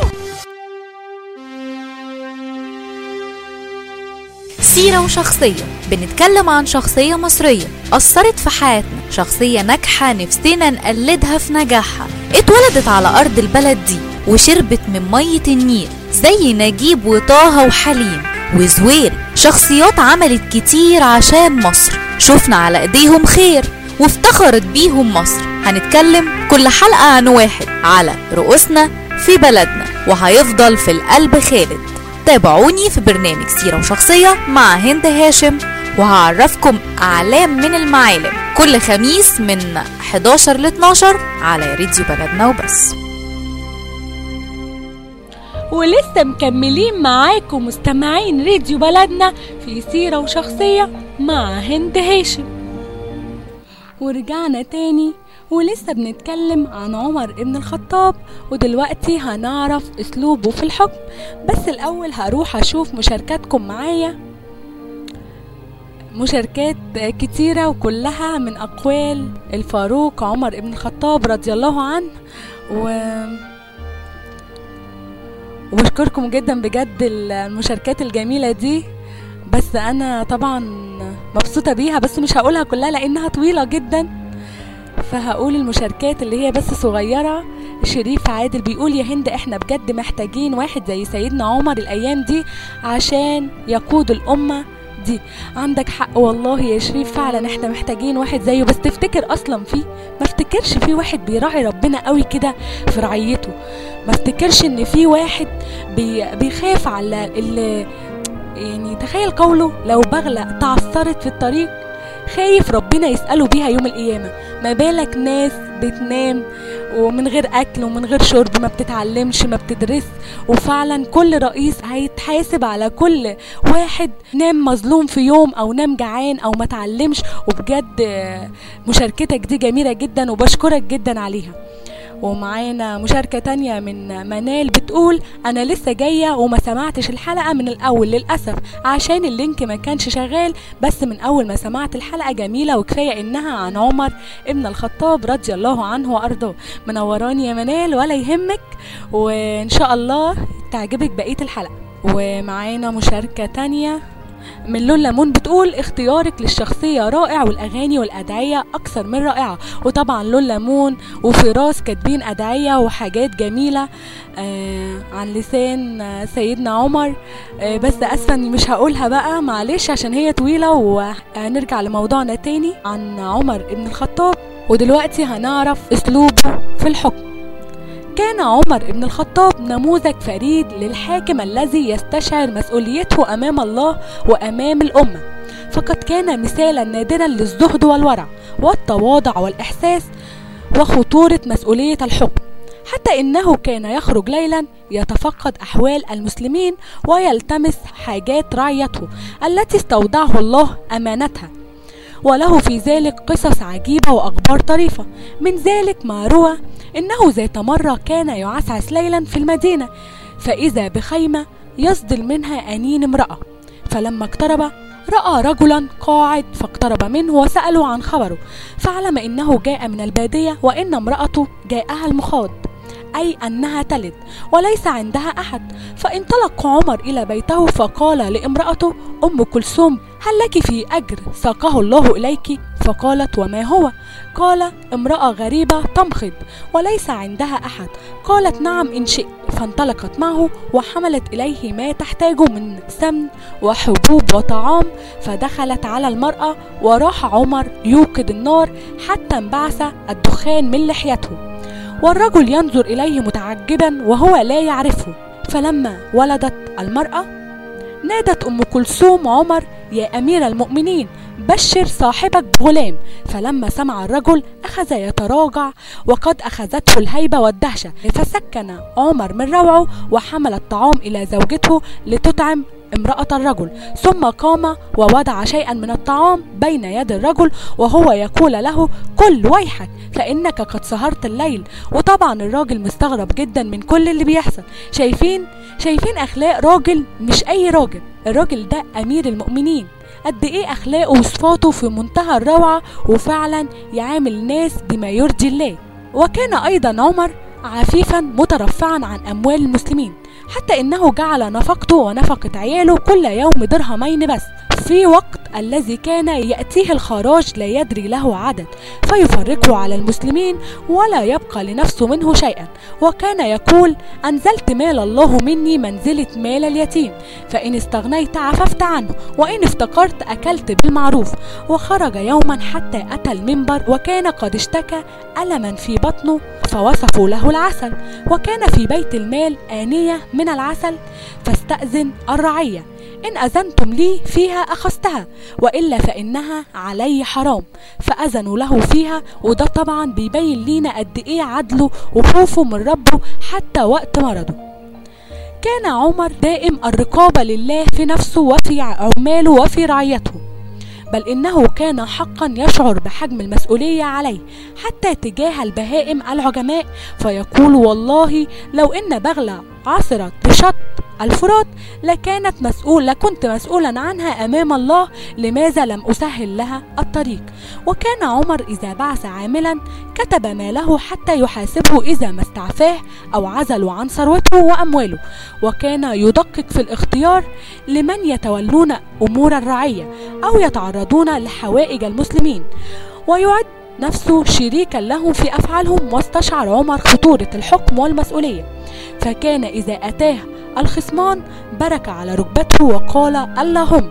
B: سيرة وشخصية بنتكلم عن شخصية مصرية أثرت في حياتنا شخصية ناجحة نفسنا نقلدها في نجاحها اتولدت على أرض البلد دي وشربت من مية النيل زي نجيب وطه وحليم وزويل شخصيات عملت كتير عشان مصر شفنا على ايديهم خير وافتخرت بيهم مصر هنتكلم كل حلقة عن واحد على رؤوسنا في بلدنا وهيفضل في القلب خالد تابعوني في برنامج سيرة وشخصية مع هند هاشم وهعرفكم أعلام من المعالم كل خميس من 11 ل 12 على راديو بلدنا وبس
C: ولسه مكملين معاكم مستمعين راديو بلدنا في سيرة وشخصية مع هند هاشم ورجعنا تاني ولسه بنتكلم عن عمر ابن الخطاب ودلوقتي هنعرف اسلوبه في الحكم بس الاول هروح اشوف مشاركاتكم معايا مشاركات كتيرة وكلها من أقوال الفاروق عمر ابن الخطاب رضي الله عنه و وبشكركم جدا بجد المشاركات الجميلة دي بس أنا طبعا مبسوطة بيها بس مش هقولها كلها لأنها طويلة جدا فهقول المشاركات اللي هي بس صغيرة شريف عادل بيقول يا هند احنا بجد محتاجين واحد زي سيدنا عمر الأيام دي عشان يقود الأمة دي عندك حق والله يا شريف فعلا احنا محتاجين واحد زيه بس تفتكر اصلا فيه ما افتكرش في واحد بيراعي ربنا قوي كده في رعيته ما افتكرش ان في واحد بي بيخاف على اللي يعني تخيل قوله لو بغلة تعثرت في الطريق خايف ربنا يسأله بيها يوم القيامة ما بالك ناس بتنام ومن غير أكل ومن غير شرب ما بتتعلمش ما بتدرس وفعلا كل رئيس هيتحاسب على كل واحد نام مظلوم في يوم أو نام جعان أو ما تعلمش وبجد مشاركتك دي جميلة جدا وبشكرك جدا عليها ومعانا مشاركة تانية من منال بتقول أنا لسه جاية وما سمعتش الحلقة من الأول للأسف عشان اللينك ما كانش شغال بس من أول ما سمعت الحلقة جميلة وكفاية إنها عن عمر ابن الخطاب رضي الله عنه وأرضاه منوراني يا منال ولا يهمك وإن شاء الله تعجبك بقية الحلقة ومعانا مشاركة تانية من لون ليمون بتقول اختيارك للشخصية رائع والأغاني والأدعية أكثر من رائعة وطبعا لون ليمون وفراس كاتبين أدعية وحاجات جميلة آه عن لسان آه سيدنا عمر آه بس أسفة إني مش هقولها بقى معلش عشان هي طويلة وهنرجع لموضوعنا تاني عن عمر ابن الخطاب ودلوقتي هنعرف أسلوبه في الحكم كان عمر بن الخطاب نموذج فريد للحاكم الذي يستشعر مسؤوليته امام الله وامام الامه فقد كان مثالا نادرا للزهد والورع والتواضع والاحساس وخطوره مسؤوليه الحكم حتى انه كان يخرج ليلا يتفقد احوال المسلمين ويلتمس حاجات رعيته التي استودعه الله امانتها وله في ذلك قصص عجيبة وأخبار طريفة من ذلك ما روى إنه ذات مرة كان يعسعس ليلا في المدينة فإذا بخيمة يصدر منها أنين امرأة فلما اقترب رأى رجلا قاعد فاقترب منه وسأله عن خبره فعلم إنه جاء من البادية وإن امرأته جاءها المخاض أي أنها تلد وليس عندها أحد فانطلق عمر إلى بيته فقال لامرأته أم كلثوم هل لك في أجر ساقه الله إليك فقالت وما هو قال امرأة غريبة تمخض وليس عندها أحد قالت نعم إن شئت فانطلقت معه وحملت إليه ما تحتاجه من سمن وحبوب وطعام فدخلت على المرأة وراح عمر يوقد النار حتى انبعث الدخان من لحيته والرجل ينظر إليه متعجبا وهو لا يعرفه فلما ولدت المرأة نادت أم كلثوم عمر يا أمير المؤمنين بشر صاحبك بغلام فلما سمع الرجل أخذ يتراجع وقد أخذته الهيبة والدهشة فسكن عمر من روعه وحمل الطعام إلى زوجته لتطعم امرأة الرجل ثم قام ووضع شيئا من الطعام بين يد الرجل وهو يقول له كل ويحك فإنك قد سهرت الليل وطبعا الراجل مستغرب جدا من كل اللي بيحصل شايفين شايفين أخلاق راجل مش أي راجل الراجل ده أمير المؤمنين قد ايه اخلاقه وصفاته في منتهى الروعه وفعلا يعامل الناس بما يرضي الله وكان ايضا عمر عفيفا مترفعا عن اموال المسلمين حتى انه جعل نفقته ونفقه عياله كل يوم درهمين بس في وقت الذي كان يأتيه الخراج لا يدري له عدد فيفرقه على المسلمين ولا يبقى لنفسه منه شيئا وكان يقول أنزلت مال الله مني منزلة مال اليتيم فإن استغنيت عففت عنه وإن افتقرت أكلت بالمعروف وخرج يوما حتى أتى المنبر وكان قد اشتكى ألما في بطنه فوصفوا له العسل وكان في بيت المال آنية من العسل فاستأذن الرعية إن أذنتم لي فيها أخذتها وإلا فإنها علي حرام فأذنوا له فيها وده طبعا بيبين لينا قد إيه عدله وخوفه من ربه حتى وقت مرضه كان عمر دائم الرقابة لله في نفسه وفي عماله وفي رعيته بل إنه كان حقا يشعر بحجم المسؤولية عليه حتى تجاه البهائم العجماء فيقول والله لو إن بغلة عثرت بشط الفرات لكانت مسؤول لكنت مسؤولا عنها أمام الله لماذا لم أسهل لها الطريق وكان عمر إذا بعث عاملا كتب ماله حتى يحاسبه إذا ما استعفاه أو عزلوا عن ثروته وأمواله وكان يدقق في الاختيار لمن يتولون أمور الرعية أو يتعرضون لحوائج المسلمين ويعد نفسه شريكا لهم في أفعالهم واستشعر عمر خطورة الحكم والمسؤولية فكان إذا أتاه الخصمان برك على ركبته وقال اللهم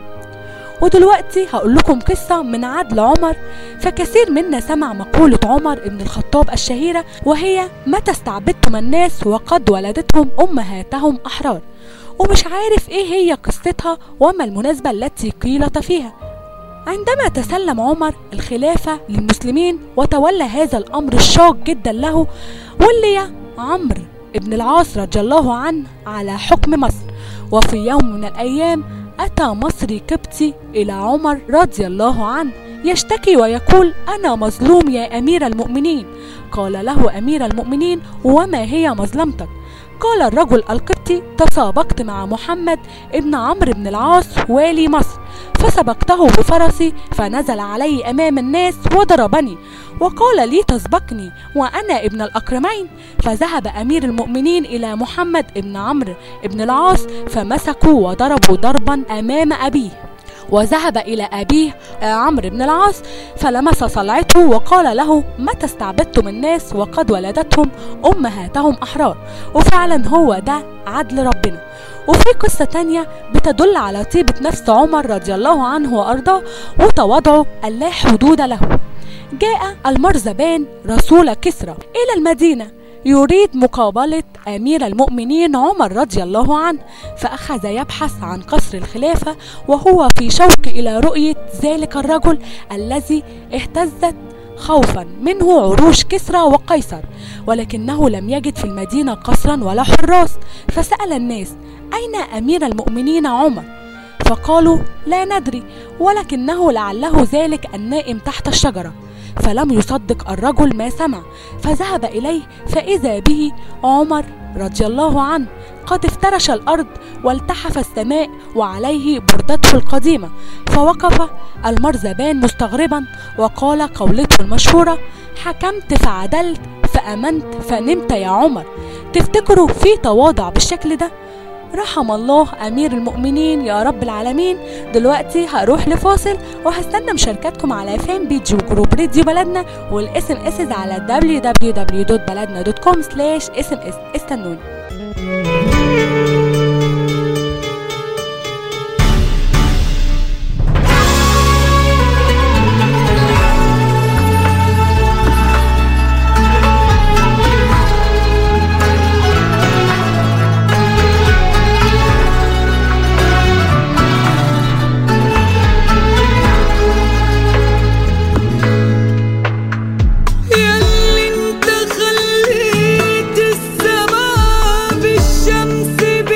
C: ودلوقتي هقول لكم قصة من عدل عمر فكثير منا سمع مقولة عمر ابن الخطاب الشهيرة وهي متى استعبدتم الناس وقد ولدتهم أمهاتهم أحرار ومش عارف ايه هي قصتها وما المناسبة التي قيلت فيها عندما تسلم عمر الخلافة للمسلمين وتولى هذا الأمر الشاق جدا له ولي عمرو ابن العاص رضي الله عنه على حكم مصر وفي يوم من الأيام أتى مصري قبطي إلى عمر رضي الله عنه يشتكي ويقول أنا مظلوم يا أمير المؤمنين قال له أمير المؤمنين وما هي مظلمتك قال الرجل القبطي تسابقت مع محمد ابن عمرو بن العاص والي مصر فسبقته بفرسي فنزل علي أمام الناس وضربني وقال لي تسبقني وأنا ابن الأكرمين فذهب أمير المؤمنين إلى محمد ابن عمرو ابن العاص فمسكوا وضربوا ضربا أمام أبيه وذهب إلى أبيه عمرو بن العاص فلمس صلعته وقال له متى استعبدتم الناس وقد ولدتهم أمهاتهم أحرار وفعلا هو ده عدل ربنا وفي قصة تانية بتدل على طيبة نفس عمر رضي الله عنه وأرضاه وتواضعه اللا حدود له جاء المرزبان رسول كسرى إلى المدينة يريد مقابلة أمير المؤمنين عمر رضي الله عنه فأخذ يبحث عن قصر الخلافة وهو في شوق إلى رؤية ذلك الرجل الذي اهتزت خوفا منه عروش كسرى وقيصر ولكنه لم يجد في المدينة قصرا ولا حراس فسأل الناس أين أمير المؤمنين عمر فقالوا لا ندري ولكنه لعله ذلك النائم تحت الشجرة فلم يصدق الرجل ما سمع فذهب إليه فإذا به عمر رضي الله عنه قد افترش الأرض والتحف السماء وعليه بردته القديمة فوقف المرزبان مستغربا وقال قولته المشهورة حكمت فعدلت فأمنت فنمت يا عمر تفتكروا في تواضع بالشكل ده رحم الله أمير المؤمنين يا رب العالمين دلوقتي هروح لفاصل وهستنى مشاركاتكم على فان بيج وجروب راديو بلدنا والاس ام اس على www.baladna.com سلاش اس ام اس استنوني
H: ياللي انت خليت السماء بالشمس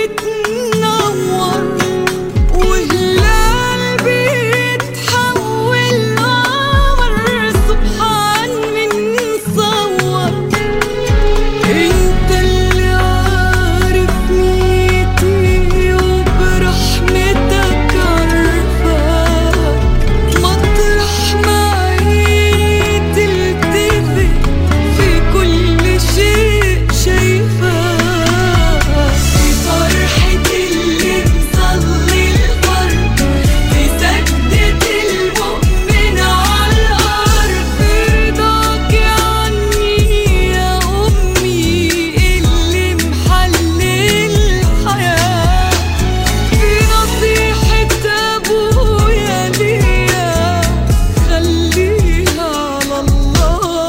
H: بتنور وهلال بيتحول قمر سبحان من صور انت اللي عارف نيتي وبرحمتك عرفك مطرح ما عيني تلتفت في كل شيء شايفاك في فرحة اللي مصلي الفرد في سجدة المؤمن على الأرض رضاك عني يا أمي اللي محل الحياة في نصيحة أبويا ليا خليها على الله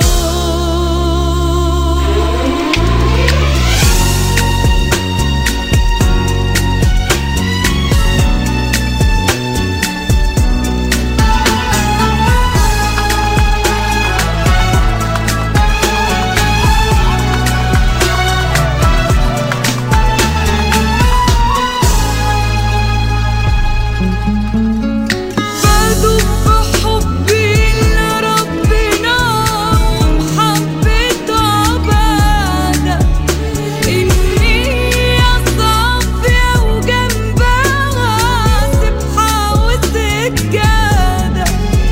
H: بدوب بحبي لربنا ومحبة عبادة النية صافية وجنبها سبحة وسجادة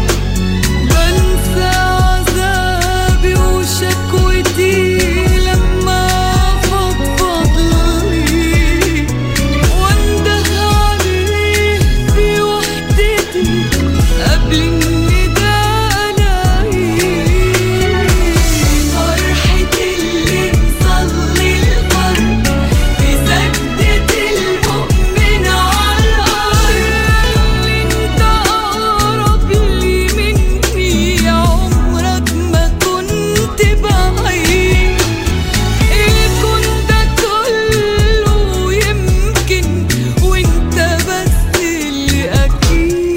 H: بنسى عذابي وشكوتي لما فضفض لي وانده عليه في وحدتي قبل النداء الاقيه فرحة اللي مصلي الفرد في سجدة المؤمن على الأرض انت أقرب لي مني عمرك ما كنت بعيد الكون ده كله يمكن وانت بس اللي اكيد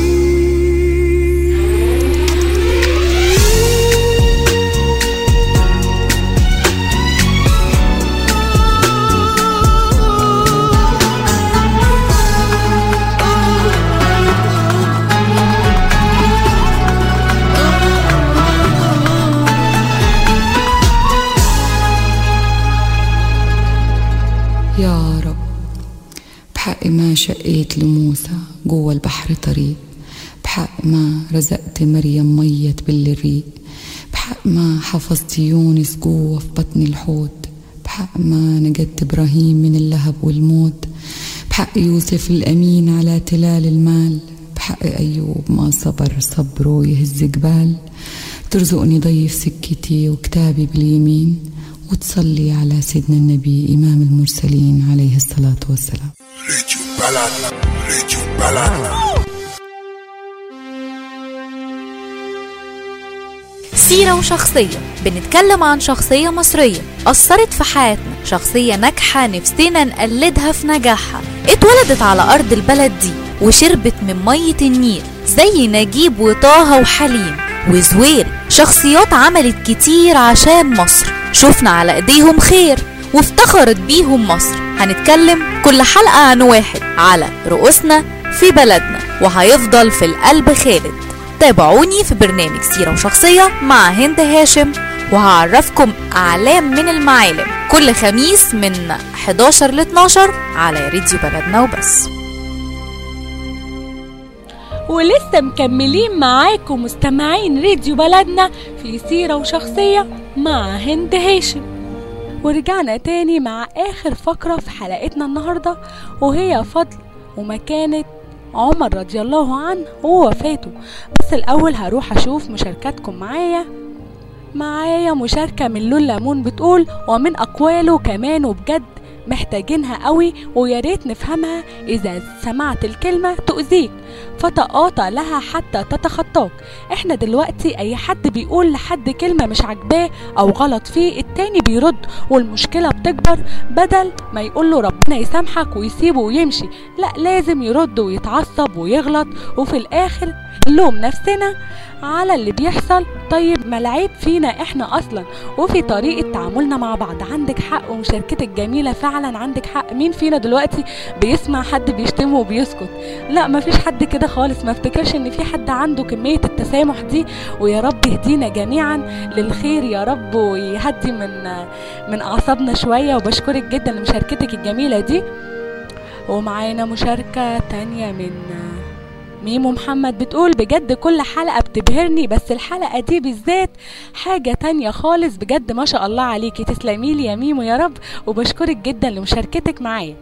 J: يا رب بحق ما شقيت لموسى جوا البحر طريق بحق ما رزقت مريم ميت بالريق بحق ما حفظت يونس جوا في بطن الحوت بحق ما نجدت إبراهيم من اللهب والموت بحق يوسف الأمين على تلال المال بحق أيوب ما صبر صبره يهز جبال ترزقني ضيف سكتي وكتابي باليمين وتصلي على سيدنا النبي إمام المرسلين عليه الصلاة والسلام
I: راديو بلدنا راديو بلدنا
B: سيرة وشخصية بنتكلم عن شخصية مصرية أثرت في حياتنا شخصية ناجحة نفسنا نقلدها في نجاحها اتولدت على أرض البلد دي وشربت من مية النيل زي نجيب وطه وحليم وزوير شخصيات عملت كتير عشان مصر شفنا على ايديهم خير وافتخرت بيهم مصر هنتكلم كل حلقة عن واحد على رؤوسنا في بلدنا وهيفضل في القلب خالد تابعوني في برنامج سيرة وشخصية مع هند هاشم وهعرفكم أعلام من المعالم كل خميس من 11 ل 12 على راديو بلدنا وبس
C: ولسه مكملين معاكم مستمعين راديو بلدنا في سيرة وشخصية مع هند هاشم ورجعنا تاني مع آخر فقرة في حلقتنا النهاردة وهي فضل ومكانة عمر رضي الله عنه ووفاته بس الأول هروح أشوف مشاركاتكم معايا معايا مشاركة من لول ليمون بتقول ومن أقواله كمان وبجد محتاجينها قوي ويا ريت نفهمها إذا سمعت الكلمة تؤذيك فتقاطع لها حتى تتخطاك احنا دلوقتي اي حد بيقول لحد كلمة مش عاجباه او غلط فيه التاني بيرد والمشكلة بتكبر بدل ما يقول له ربنا يسامحك ويسيبه ويمشي لا لازم يرد ويتعصب ويغلط وفي الاخر نلوم نفسنا على اللي بيحصل طيب ما العيب فينا احنا اصلا وفي طريقة تعاملنا مع بعض عندك حق ومشاركتك جميلة فعلا عندك حق مين فينا دلوقتي بيسمع حد بيشتمه وبيسكت لا ما فيش حد كده خالص ما افتكرش ان في حد عنده كمية التسامح دي ويا رب يهدينا جميعا للخير يا رب ويهدي من من اعصابنا شوية وبشكرك جدا لمشاركتك الجميلة دي ومعانا مشاركة تانية من ميمو محمد بتقول بجد كل حلقة بتبهرني بس الحلقة دي بالذات حاجة تانية خالص بجد ما شاء الله عليكي تسلمي لي يا ميمو يا رب وبشكرك جدا لمشاركتك معايا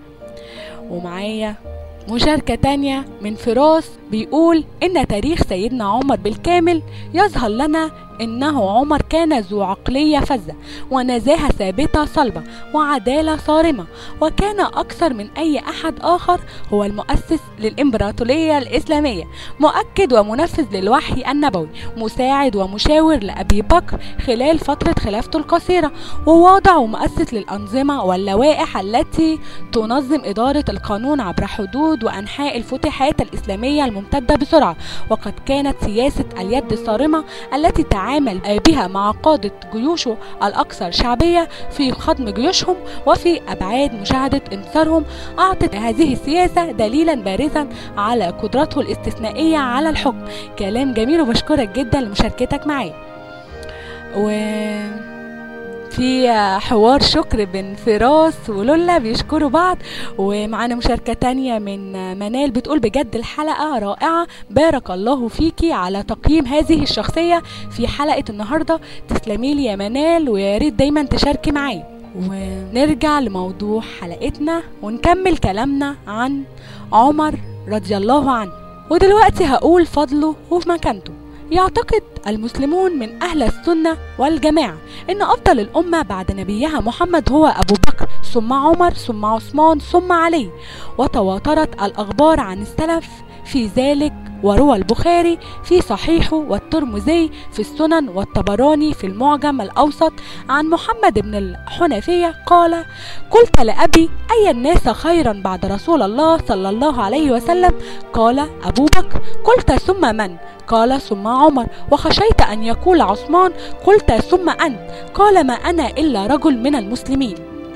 C: ومعايا مشاركة تانية من فراس بيقول إن تاريخ سيدنا عمر بالكامل يظهر لنا إنه عمر كان ذو عقلية فذة ونزاهة ثابتة صلبة وعدالة صارمة وكان أكثر من أي أحد آخر هو المؤسس للإمبراطورية الإسلامية مؤكد ومنفذ للوحي النبوي مساعد ومشاور لأبي بكر خلال فترة خلافته القصيرة وواضع ومؤسس للأنظمة واللوائح التي تنظم إدارة القانون عبر حدود وأنحاء الفتوحات الإسلامية الممتدة بسرعة وقد كانت سياسة اليد الصارمة التي تعامل بها مع قادة جيوشه الأكثر شعبية في خضم جيوشهم وفي أبعاد مشاهدة انتصارهم أعطت هذه السياسة دليلا بارزا على قدرته الاستثنائية على الحكم كلام جميل وبشكرك جدا لمشاركتك معي و في حوار شكر بين فراس ولولا بيشكروا بعض ومعانا مشاركة تانية من منال بتقول بجد الحلقة رائعة بارك الله فيكي على تقييم هذه الشخصية في حلقة النهاردة تسلمي لي يا منال ويا ريت دايما تشاركي معايا ونرجع لموضوع حلقتنا ونكمل كلامنا عن عمر رضي الله عنه ودلوقتي هقول فضله ومكانته يعتقد المسلمون من أهل السنة والجماعة إن أفضل الأمة بعد نبيها محمد هو أبو بكر ثم عمر ثم عثمان ثم علي وتواترت الأخبار عن السلف في ذلك وروى البخاري في صحيحه والترمذي في السنن والطبراني في المعجم الأوسط عن محمد بن الحنفية قال قلت لأبي أي الناس خيرا بعد رسول الله صلى الله عليه وسلم قال أبو بكر قلت ثم من قال ثم عمر وخشيت أن يقول عثمان قلت ثم أنت قال ما أنا إلا رجل من المسلمين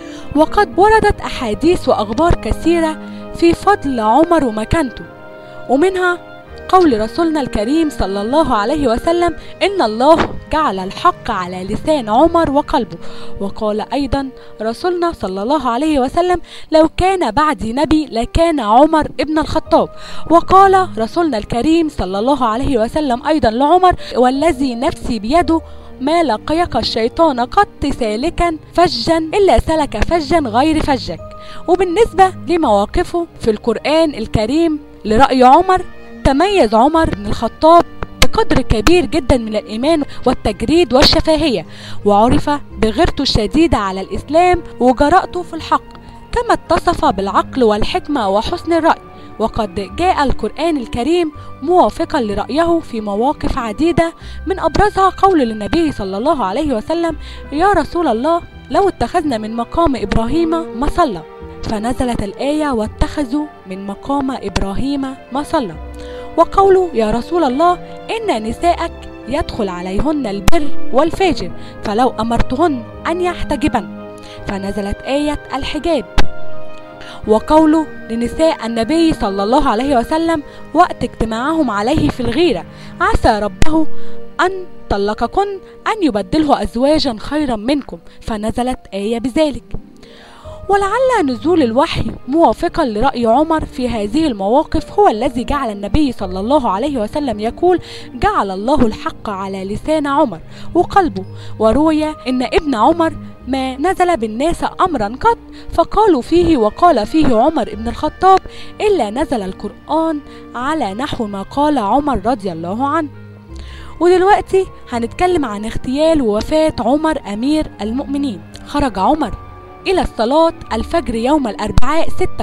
C: وقد وردت أحاديث وأخبار كثيرة في فضل عمر ومكانته ومنها قول رسولنا الكريم صلى الله عليه وسلم إن الله جعل الحق على لسان عمر وقلبه وقال أيضا رسولنا صلى الله عليه وسلم لو كان بعدي نبي لكان عمر ابن الخطاب وقال رسولنا الكريم صلى الله عليه وسلم أيضا لعمر والذي نفسي بيده ما لقيك الشيطان قط سالكا فجا إلا سلك فجا غير فجك وبالنسبة لمواقفه في القرآن الكريم لرأي عمر تميز عمر بن الخطاب بقدر كبير جدا من الإيمان والتجريد والشفاهية وعرف بغيرته الشديدة على الإسلام وجرأته في الحق كما اتصف بالعقل والحكمة وحسن الرأي وقد جاء القرآن الكريم موافقا لرأيه في مواقف عديدة من أبرزها قول للنبي صلى الله عليه وسلم يا رسول الله لو اتخذنا من مقام إبراهيم مصلى فنزلت الآية واتخذوا من مقام إبراهيم مصلى وقوله يا رسول الله إن نساءك يدخل عليهن البر والفاجر فلو أمرتهن أن يحتجبن فنزلت آية الحجاب وقوله لنساء النبي صلى الله عليه وسلم وقت اجتماعهم عليه في الغيرة عسى ربه أن طلقكن أن يبدله أزواجا خيرا منكم فنزلت آية بذلك ولعل نزول الوحي موافقا لرأي عمر في هذه المواقف هو الذي جعل النبي صلى الله عليه وسلم يقول جعل الله الحق على لسان عمر وقلبه وروي إن ابن عمر ما نزل بالناس أمرا قط فقالوا فيه وقال فيه عمر بن الخطاب إلا نزل القرآن على نحو ما قال عمر رضي الله عنه ودلوقتي هنتكلم عن اغتيال ووفاة عمر أمير المؤمنين خرج عمر إلى الصلاة الفجر يوم الأربعاء 6